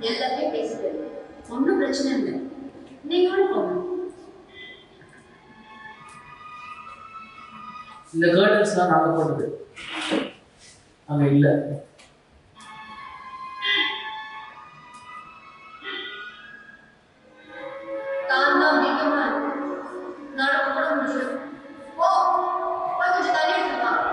எல்லாத்தையும் பேசிட்டு ஒன்றும் பிரச்சனை இல்லை நீங்க கூட போங்க இந்த கேர்டன்ஸ்லாம் நாங்கள் போட்டது அங்கே இல்லை தான் தான் வீக்கமா நடக்க கூட முடியல ஓ போய் கொஞ்சம் தண்ணி எடுத்துட்டு வா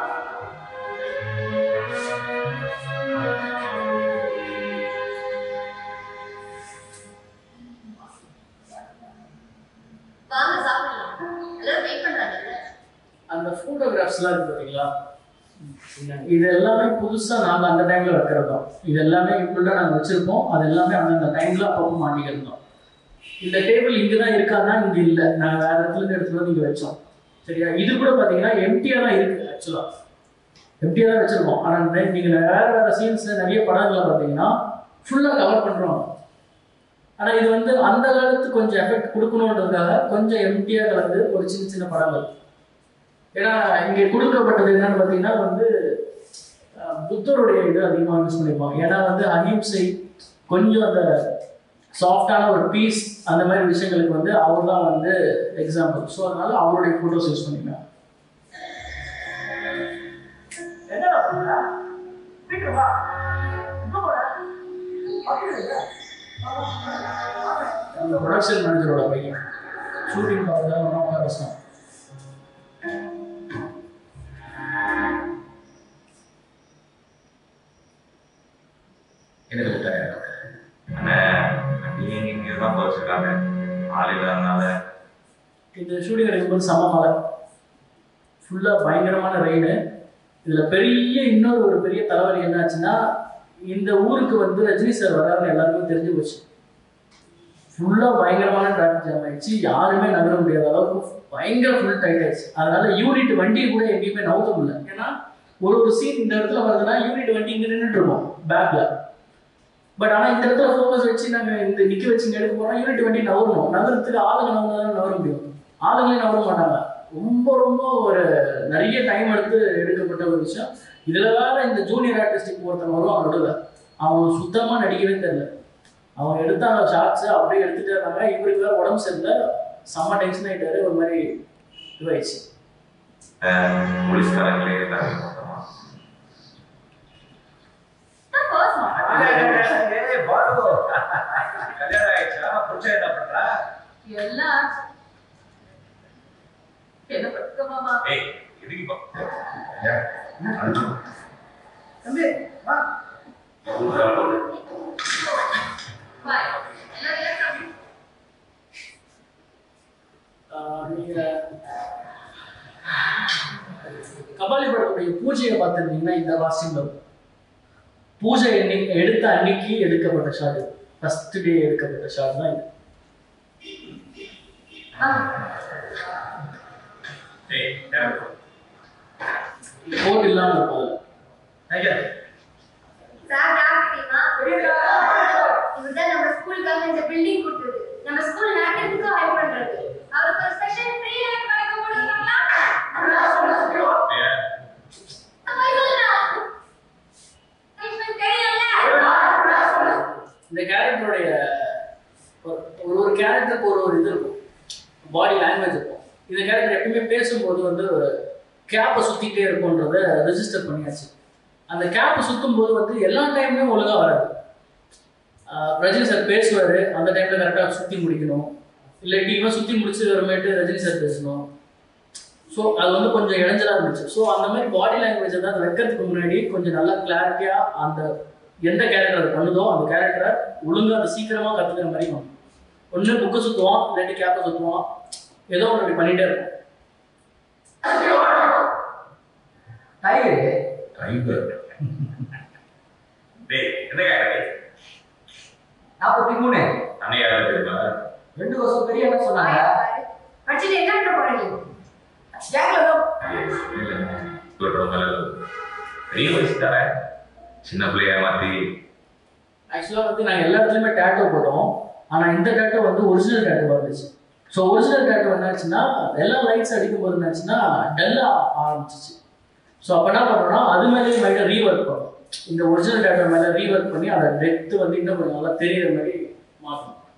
வாங்க சாப்பிடலாம் எல்லாரும் வெயிட் பண்றாங்க அந்த ஃபோட்டோகிராஃப்ஸ்லாம் இருக்கு பார்த்தீங்களா இது எல்லாமே புதுசாக நாங்கள் அந்த டைமில் வைக்கிறது தான் இது எல்லாமே இப்படிலாம் நாங்கள் வச்சுருப்போம் அது எல்லாமே அந்தந்த டைமில் அப்பப்போ மாட்டிக்கிறது தான் இந்த டேபிள் இங்கே தான் இருக்கான்னா இங்கே இல்லை நாங்கள் வேறு இடத்துல இருந்து எடுத்துகிட்டு வந்து இங்கே வச்சோம் சரியா இது கூட பார்த்தீங்கன்னா எம்டியாக தான் இருக்குது ஆக்சுவலாக எம்டியாக தான் வச்சுருக்கோம் ஆனால் நீங்கள் வேறு வேறு சீன்ஸில் நிறைய படங்களை பார்த்தீங்கன்னா ஃபுல்லாக கவர் பண்ணுறோம் ஆனால் இது வந்து அந்த காலத்துக்கு கொஞ்சம் எஃபெக்ட் கொடுக்கணுன்றதுக்காக கொஞ்சம் எம்டியாக கலந்து ஒரு சின்ன சின்ன படங்கள் ஏன்னா இங்கே கொடுக்கப்பட்டது என்னன்னு பார்த்தீங்கன்னா வந்து அஹ், புத்தருடைய இது அதிகமாக யூஸ் பண்ணியிருப்பாங்க ஏன்னா வந்து அஹிம்சை கொஞ்சம் அந்த சாஃப்டான ஒரு பீஸ் அந்த மாதிரி விஷயங்களுக்கு வந்து அவர் தான் வந்து எக்ஸாம்பிள் ஸோ அதனால அவருடைய ஃபோட்டோஸ் யூஸ் பண்ணிக்கலாம் என்னடா பண்ற வீட்டுக்கு வா எங்க போற அப்படியே அந்த ப்ரொடக்ஷன் மேனேஜரோட பையன் ஷூட்டிங் பார்த்து ரொம்ப கஷ்டம் எனக்கு முட்டாய் அண்ணே நீங்க இங்க தான் போச்சிருக்காங்க ஆள் இல்லாதனால இந்த ஷூட்டிங் எடுக்கும்போது செம மழை ஃபுல்லாக பயங்கரமான ரெயின் இதில் பெரிய இன்னொரு ஒரு பெரிய தலைவலி என்னாச்சுன்னா இந்த ஊருக்கு வந்து ரஜினி சார் வராருன்னு எல்லாருக்கும் தெரிஞ்சு போச்சு ஃபுல்லாக பயங்கரமான டிராஃபிக் ஜாம் ஆயிடுச்சு யாருமே நகர முடியாத அளவுக்கு பயங்கர ஃபுல் டைட் ஆயிடுச்சு அதனால யூனிட் வண்டியை கூட எங்கேயுமே நவுத்த முடியல ஏன்னா ஒரு ஒரு சீன் இந்த இடத்துல வருதுன்னா யூனிட் வண்டி இங்கே நின்றுட்டு இருக்கோம் பேக்ல பட் ஆனால் இந்த இடத்துல ஃபோக்கஸ் வச்சு நாங்கள் இந்த நிற்க வச்சு இங்கே எடுக்க போகிறோம் யூனிட் வண்டி நவரணும் நகரத்துக்கு ஆளுங்க நவர்ந்தா தான் நவர முடியும் ஆளுங்களே நவர மாட்டாங்க ரொம்ப ரொம்ப ஒரு நிறைய டைம் எடுத்து எடுக்கப்பட்ட ஒரு விஷயம் இதில் வேற இந்த ஜூனியர் ஆர்டிஸ்டிக் ஒருத்தன் வருவான் நடுவில் அவன் சுத்தமாக நடிக்கவே தெரியல அவன் எடுத்தாங்க ஷார்ட்ஸ் அப்படியே எடுத்துட்டே இருந்தாங்க இவருக்கு வேற உடம்பு சரியில்லை செம்ம டென்ஷன் ஆயிட்டாரு ஒரு மாதிரி இதுவாயிடுச்சு போலீஸ்காரங்களே எல்லாரும் மொத்தமா ஏய் பாரு கல்யாணம் ஆயிடுச்சா புருஷன் என்ன பண்றா எல்லாம் என்ன படுக்க மாமா ஏய் எதுக்கு இப்போ தம்பி வா பாய் எல்லாரும் ஆஹ் நீங்க கபாலி படத்துடைய பூஜையை பார்த்துருந்தீங்கன்னா இந்த வாசியம் வரும் பூஜை அன்னைக்கு எடுத்த அன்னைக்கு எடுக்கப்பட்ட ஷாட் ஃபர்ஸ்ட் டே எடுக்கப்பட்ட ஷாட் தான் இது ஏய் யாரு? கோட் இல்லாமல் இருக்கும் அதுல. சார் யார் தெரியுமா இவர்தான் நம்ம ஸ்கூலுக்காக இந்த பில்டிங் கொடுத்தது நம்ம ஸ்கூல் நாட்டுக்கு ஹெல்ப் பண்றது அவருக்கு ஒரு ஸ்பெஷல் ஃப்ரீ லைஃப் வழங்க முடியுங்களா ஏன்? போய் சொல்றா கிருஷ்ணன் தெரியல இந்த கேரக்டருடைய ஒரு ஒரு கேரக்டருக்கு ஒரு ஒரு இது இருக்கும் பாடி லாங்குவேஜ் இருக்கும் இந்த கேரக்டர் எப்பயுமே பேசும்போது வந்து ஒரு கேப்பை சுற்றிட்டே இருக்கும்ன்றத ரெஜிஸ்டர் பண்ணியாச்சு அந்த கேப்பை சுற்றும் போது வந்து எல்லா டைம்லையும் ஒழுங்காக வராது ஆஹ் ரஜினி சார் பேசுவார் அந்த டைமில் கரெக்டாக சுற்றி முடிக்கணும் இல்லாட்டி இவன் சுற்றி முடிச்சு வரமேட்டு ரஜினி சார் பேசணும் ஸோ அது வந்து கொஞ்சம் இடைஞ்சலாக இருந்துச்சு ஸோ அந்த மாதிரி பாடி லாங்குவேஜை தான் வைக்கிறதுக்கு முன்னாடி கொஞ்சம் நல்லா கிளாரிட்டியாக அந்த எந்த கேரக்டர் பண்ணுதோ அந்த கேரக்டரை ஒழுங்காக அதை சீக்கிரமாக கற்றுக்கிற மாதிரி பண்ணும் ஒன்று புக்கை சுற்றுவான் இல்லாட்டி கேப்பை சுற்றுவான் ஏதோ ஒன்று அப்படி பண்ணிகிட்டே இருக்கும் டைகர் டைகர் டேய் என்ன கேட்கறது நாற்பத்தி மூணு அண்ணன் யாரும் தெரியுமா ரெண்டு வருஷம் பெரிய என்ன சொன்னாங்க படிச்சுட்டு என்ன பண்ண போற நீ கேட்கல ஏய், இல்ல சொல்றவங்க பெரிய வயசு தரேன் சின்ன பிள்ளைய மாத்தி ஆக்சுவலாக வந்து நாங்கள் எல்லா இடத்துலையுமே டேட்டோ போட்டோம் ஆனால் இந்த டேட்டோ வந்து ஒரிஜினல் டேட்டோ வந்துச்சு ஸோ ஒரிஜினல் டேட்டோ என்னாச்சுன்னா எல்லா லைட்ஸ் அடிக்கும் போது என்னாச்சுன்னா டல்லாக ஆரம்பிச்சிச்சு ஸோ அப்போ என்ன பண்ணுறோம்னா அது மேலேயே மைண்டாக ரீஒர்க் பண்ணோம் இந்த ஒரிஜினல் டேட்டா மேலே ரீவர்க் பண்ணி அதை டெப்த் வந்து இன்னும் கொஞ்சம் நல்லா தெரியுற மாதிரி மாற்றணும்